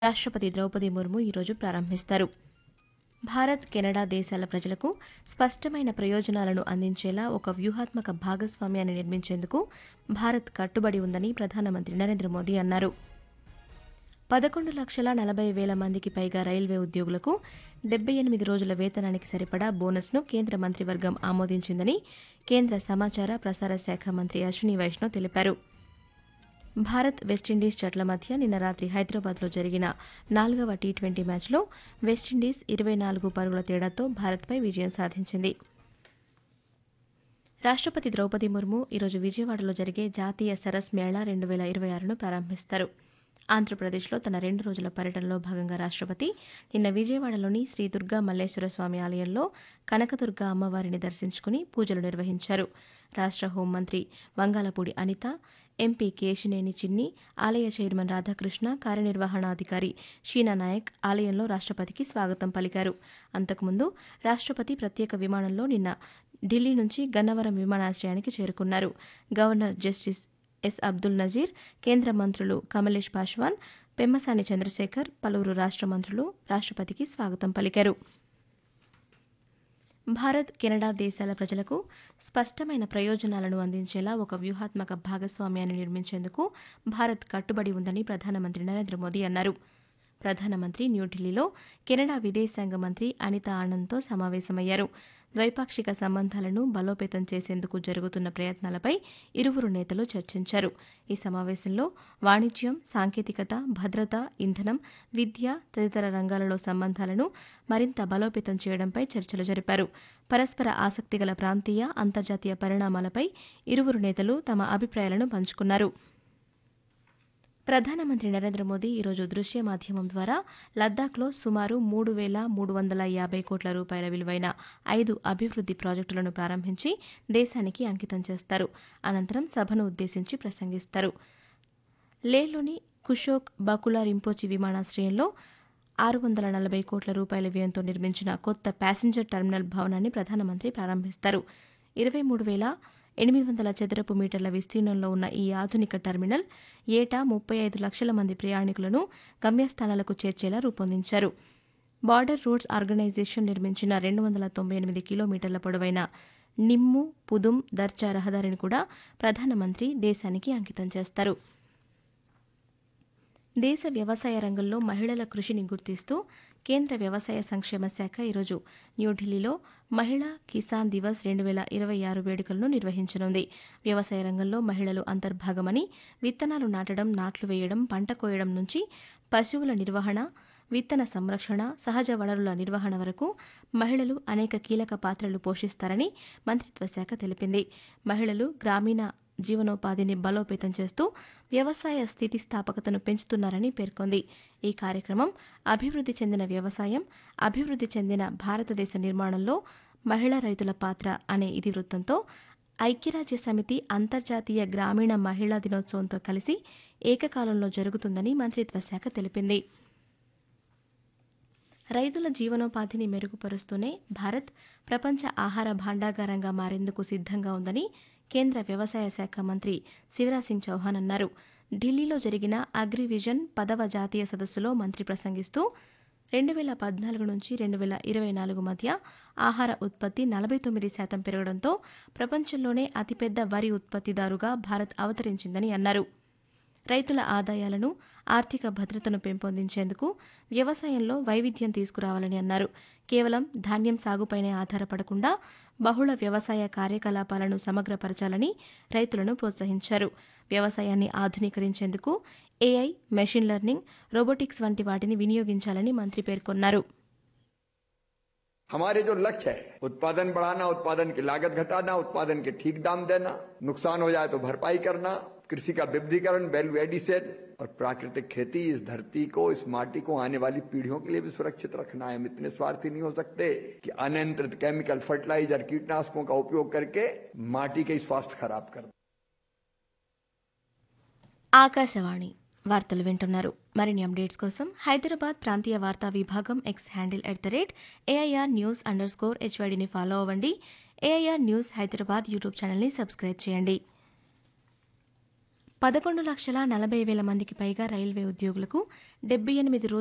రాష్ట్రపతి ద్రౌపది ముర్ము ఈరోజు ప్రారంభిస్తారు భారత్ కెనడా దేశాల ప్రజలకు స్పష్టమైన ప్రయోజనాలను అందించేలా ఒక వ్యూహాత్మక భాగస్వామ్యాన్ని నిర్మించేందుకు భారత్ కట్టుబడి ఉందని ప్రధానమంత్రి నరేంద్ర మోదీ అన్నారు పదకొండు లక్షల నలభై వేల మందికి పైగా రైల్వే ఉద్యోగులకు డెబ్బై ఎనిమిది రోజుల వేతనానికి సరిపడా బోనస్ను కేంద్ర మంత్రివర్గం ఆమోదించిందని కేంద్ర సమాచార ప్రసార శాఖ మంత్రి అశ్విని వైష్ణవ్ తెలిపారు భారత్ వెస్టిండీస్ జట్ల మధ్య నిన్న రాత్రి హైదరాబాద్లో జరిగిన నాలుగవ టీ ట్వంటీ మ్యాచ్లో వెస్టిండీస్ ఇరవై నాలుగు పరుగుల తేడాతో భారత్పై విజయం సాధించింది రాష్ట్రపతి ద్రౌపది ముర్ము ఈరోజు విజయవాడలో జరిగే జాతీయ సరస్ మేళా రెండు వేల ఇరవై ఆరును ప్రారంభిస్తారు ఆంధ్రప్రదేశ్లో తన రెండు రోజుల పర్యటనలో భాగంగా రాష్ట్రపతి నిన్న విజయవాడలోని శ్రీ దుర్గా మల్లేశ్వర స్వామి ఆలయంలో కనకదుర్గ అమ్మవారిని దర్శించుకుని పూజలు నిర్వహించారు రాష్ట్ర హోంమంత్రి వంగాలపూడి అనిత ఎంపీ కేశినేని చిన్ని ఆలయ చైర్మన్ రాధాకృష్ణ కార్యనిర్వహణాధికారి షీనా నాయక్ ఆలయంలో రాష్ట్రపతికి స్వాగతం పలికారు అంతకుముందు రాష్ట్రపతి ప్రత్యేక విమానంలో నిన్న ఢిల్లీ నుంచి గన్నవరం విమానాశ్రయానికి చేరుకున్నారు governor justice S Abdul Nazeer కేంద్ర మంత్రులు కమలేష్ పాశ్వాన్ పెమ్మసాని చంద్రశేఖర్ పలువురు రాష్ట్ర మంత్రులు రాష్ట్రపతికి స్వాగతం పలికారు భారత్ కెనడా దేశాల ప్రజలకు స్పష్టమైన ప్రయోజనాలను అందించేలా ఒక వ్యూహాత్మక భాగస్వామ్యాన్ని నిర్మించేందుకు భారత్ కట్టుబడి ఉందని ప్రధానమంత్రి నరేంద్ర మోదీ అన్నారు ప్రధానమంత్రి న్యూఢిల్లీలో కెనడా విదేశాంగ మంత్రి అనిత ఆనంద్తో సమావేశమయ్యారు ద్వైపాక్షిక సంబంధాలను బలోపేతం చేసేందుకు జరుగుతున్న ప్రయత్నాలపై ఇరువురు నేతలు చర్చించారు ఈ సమావేశంలో వాణిజ్యం సాంకేతికత భద్రత ఇంధనం విద్య తదితర రంగాలలో సంబంధాలను మరింత బలోపేతం చేయడంపై చర్చలు జరిపారు పరస్పర ఆసక్తిగల ప్రాంతీయ అంతర్జాతీయ పరిణామాలపై ఇరువురు నేతలు తమ అభిప్రాయాలను పంచుకున్నారు ప్రధానమంత్రి నరేంద్ర మోదీ ఈరోజు దృశ్య మాధ్యమం ద్వారా లద్దాఖ్లో సుమారు మూడు వేల మూడు వందల యాభై కోట్ల రూపాయల విలువైన ఐదు అభివృద్ది ప్రాజెక్టులను ప్రారంభించి దేశానికి అంకితం చేస్తారు అనంతరం సభను ఉద్దేశించి ప్రసంగిస్తారు లేలోని కుషోక్ బకులా రింపోచి విమానాశ్రయంలో ఆరు వందల నలభై కోట్ల రూపాయల వ్యయంతో నిర్మించిన కొత్త ప్యాసింజర్ టెర్మినల్ భవనాన్ని ప్రధానమంత్రి ప్రారంభిస్తారు ఇరవై మూడు వేల ఎనిమిది వందల చదరపు మీటర్ల విస్తీర్ణంలో ఉన్న ఈ ఆధునిక టెర్మినల్ ఏటా ముప్పై ఐదు లక్షల మంది ప్రయాణికులను గమ్యస్థానాలకు చేర్చేలా రూపొందించారు బార్డర్ రోడ్స్ ఆర్గనైజేషన్ నిర్మించిన రెండు వందల తొంభై ఎనిమిది కిలోమీటర్ల పొడవైన నిమ్ము పుదుం దర్చా రహదారిని కూడా ప్రధానమంత్రి దేశానికి అంకితం చేస్తారు దేశ వ్యవసాయ రంగంలో మహిళల కృషిని గుర్తిస్తూ కేంద్ర వ్యవసాయ సంక్షేమ శాఖ ఈరోజు న్యూఢిల్లీలో మహిళా కిసాన్ దివస్ రెండు వేల ఇరవై ఆరు వేడుకలను నిర్వహించనుంది వ్యవసాయ రంగంలో మహిళలు అంతర్భాగమని విత్తనాలు నాటడం నాట్లు వేయడం పంట కోయడం నుంచి పశువుల నిర్వహణ విత్తన సంరక్షణ సహజ వనరుల నిర్వహణ వరకు మహిళలు అనేక కీలక పాత్రలు పోషిస్తారని మంత్రిత్వ శాఖ తెలిపింది మహిళలు గ్రామీణ జీవనోపాధిని బలోపేతం చేస్తూ వ్యవసాయ స్థితిస్థాపకతను పెంచుతున్నారని పేర్కొంది ఈ కార్యక్రమం అభివృద్ధి చెందిన వ్యవసాయం అభివృద్ధి చెందిన భారతదేశ నిర్మాణంలో మహిళా రైతుల పాత్ర అనే ఇతివృత్తంతో ఐక్యరాజ్య సమితి అంతర్జాతీయ గ్రామీణ మహిళా దినోత్సవంతో కలిసి ఏకకాలంలో జరుగుతుందని మంత్రిత్వ శాఖ తెలిపింది రైతుల జీవనోపాధిని మెరుగుపరుస్తూనే భారత్ ప్రపంచ ఆహార భాండాగారంగా మారేందుకు సిద్ధంగా ఉందని కేంద్ర వ్యవసాయ శాఖ మంత్రి శివరాజ్ సింగ్ చౌహాన్ అన్నారు ఢిల్లీలో జరిగిన అగ్రివిజన్ పదవ జాతీయ సదస్సులో మంత్రి ప్రసంగిస్తూ రెండు వేల పద్నాలుగు నుంచి రెండు వేల ఇరవై నాలుగు మధ్య ఆహార ఉత్పత్తి నలభై తొమ్మిది శాతం పెరగడంతో ప్రపంచంలోనే అతిపెద్ద వరి ఉత్పత్తిదారుగా భారత్ అవతరించిందని అన్నారు రైతుల ఆదాయాలను ఆర్థిక భద్రతను పెంపొందించేందుకు వ్యవసాయంలో వైవిధ్యం తీసుకురావాలని అన్నారు కేవలం ధాన్యం సాగుపైనే ఆధారపడకుండా బహుళ వ్యవసాయ కార్యకలాపాలను సమగ్రపరచాలని రైతులను ప్రోత్సహించారు వ్యవసాయాన్ని ఆధునీకరించేందుకు ఏఐ మెషిన్ లెర్నింగ్ రోబోటిక్స్ వంటి వాటిని వినియోగించాలని మంత్రి పేర్కొన్నారు हमारे जो लक्ष्य है उत्पादन बढ़ाना उत्पादन की लागत घटाना उत्पादन के ठीक दाम देना नुकसान हो जाए तो भरपाई करना कृषि का विविधीकरण वैल्यू एडिशन और प्राकृतिक खेती इस धरती को इस माटी को आने वाली पीढ़ियों के लिए भी सुरक्षित रखना है हम इतने स्वार्थी नहीं हो सकते कि अनियंत्रित केमिकल फर्टिलाइजर कीटनाशकों का उपयोग करके माटी के स्वास्थ्य खराब कर दें। ఆకాశవాణి వార్తలు వింటున్నారు మరిన్ని అప్డేట్స్ కోసం హైదరాబాద్ ప్రాంతీయ వార్తా విభాగం X handle at the rate AIR news underscore హెచ్వైడిని ఫాలో అవ్వండి ఏఐఆర్ న్యూస్ హైదరాబాద్ యూట్యూబ్ ఛానల్ని సబ్స్క్రైబ్ చేయండి పదకొండు లక్షల నలభై వేల మందికి పైగా రైల్వే ఉద్యోగులకు డెబ్బై ఎనిమిది రోజుల